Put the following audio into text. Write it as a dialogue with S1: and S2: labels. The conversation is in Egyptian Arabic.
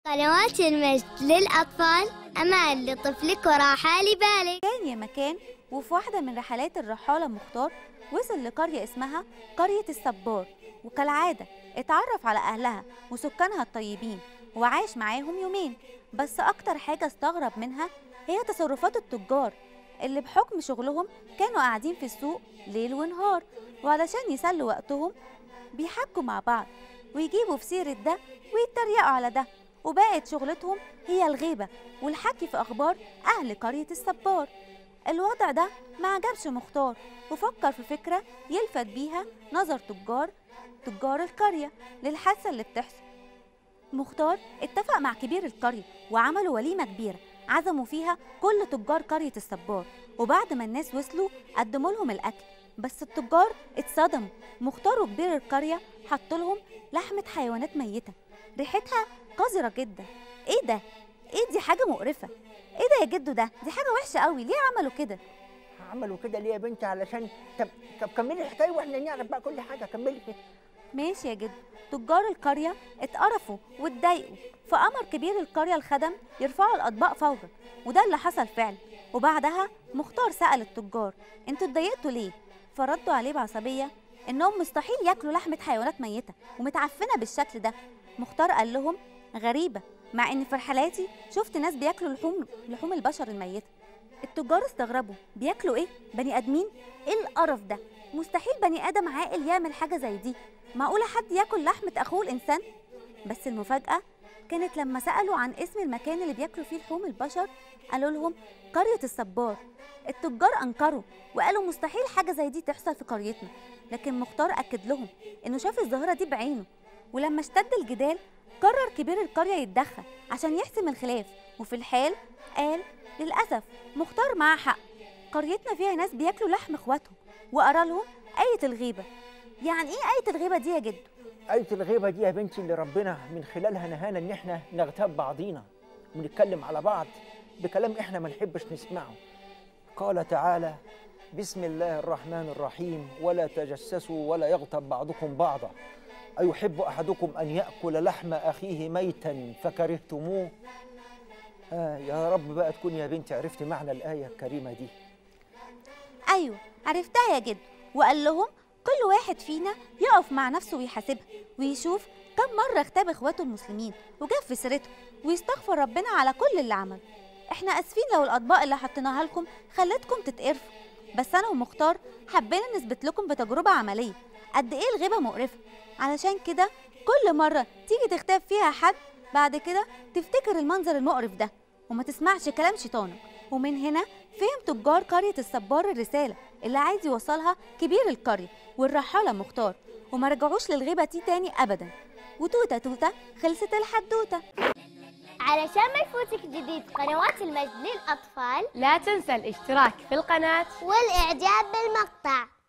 S1: قنوات المجد للأطفال أمان لطفلك وراحة لبالك
S2: كان يا مكان وفي واحدة من رحلات الرحالة مختار وصل لقرية اسمها قرية الصبار وكالعادة اتعرف على أهلها وسكانها الطيبين وعاش معاهم يومين بس أكتر حاجة استغرب منها هي تصرفات التجار اللي بحكم شغلهم كانوا قاعدين في السوق ليل ونهار وعلشان يسلوا وقتهم بيحكوا مع بعض ويجيبوا في سيرة ده ويتريقوا على ده وبقت شغلتهم هي الغيبة والحكي في أخبار أهل قرية الصبار الوضع ده ما عجبش مختار وفكر في فكرة يلفت بيها نظر تجار تجار القرية للحادثة اللي بتحصل مختار اتفق مع كبير القرية وعملوا وليمة كبيرة عزموا فيها كل تجار قرية الصبار وبعد ما الناس وصلوا قدموا لهم الأكل بس التجار اتصدموا مختار وكبير القرية حطوا لهم لحمة حيوانات ميتة ريحتها قذرة جدا ايه ده؟ ايه دي حاجة مقرفة ايه ده يا جدو ده؟ دي حاجة وحشة قوي ليه عملوا كده؟
S3: عملوا كده ليه يا بنتي علشان طب طب كملي الحكايه واحنا نعرف بقى كل حاجه كملي
S2: ماشي يا جدو تجار القرية اتقرفوا واتضايقوا فأمر كبير القرية الخدم يرفعوا الأطباق فورا وده اللي حصل فعلا وبعدها مختار سأل التجار انتوا اتضايقتوا ليه؟ فردوا عليه بعصبية إنهم مستحيل ياكلوا لحمة حيوانات ميتة ومتعفنة بالشكل ده مختار قال لهم غريبة مع إن في رحلاتي شفت ناس بياكلوا لحوم لحوم البشر الميتة التجار استغربوا بياكلوا ايه بني ادمين ايه القرف ده مستحيل بني ادم عاقل يعمل حاجه زي دي معقوله حد ياكل لحمه اخوه الانسان بس المفاجاه كانت لما سالوا عن اسم المكان اللي بياكلوا فيه لحوم البشر قالوا لهم قريه الصبار التجار انكروا وقالوا مستحيل حاجه زي دي تحصل في قريتنا لكن مختار اكد لهم انه شاف الظاهره دي بعينه ولما اشتد الجدال قرر كبير القريه يتدخل عشان يحسم الخلاف وفي الحال قال للأسف مختار معاه حق قريتنا فيها ناس بياكلوا لحم اخواتهم وقرا لهم آية الغيبة يعني ايه آية الغيبة دي يا جدو؟
S3: آية الغيبة دي يا بنتي اللي ربنا من خلالها نهانا إن إحنا نغتاب بعضينا ونتكلم على بعض بكلام إحنا ما نحبش نسمعه. قال تعالى: بسم الله الرحمن الرحيم ولا تجسسوا ولا يغتب بعضكم بعضا. أيحب أحدكم أن يأكل لحم أخيه ميتا فكرهتموه؟ آه يا رب بقى تكون يا بنتي عرفتي معنى الآية الكريمة دي.
S2: أيوة عرفتها يا جدو وقال لهم كل واحد فينا يقف مع نفسه ويحاسبها ويشوف كم مرة اغتاب اخواته المسلمين وجاب في سيرته ويستغفر ربنا على كل اللي عمله احنا اسفين لو الاطباق اللي حطيناها لكم خلتكم تتقرفوا بس انا ومختار حبينا نثبت لكم بتجربة عملية قد ايه الغيبة مقرفة علشان كده كل مرة تيجي تغتاب فيها حد بعد كده تفتكر المنظر المقرف ده وما تسمعش كلام شيطانك ومن هنا فهم تجار قرية الصبار الرسالة اللي عايز يوصلها كبير القرية والرحالة مختار وما رجعوش للغيبة دي تاني أبدا وتوتة توتة خلصت الحدوتة
S1: علشان ما يفوتك جديد قنوات المجد للأطفال
S4: لا تنسى الاشتراك في القناة
S1: والإعجاب بالمقطع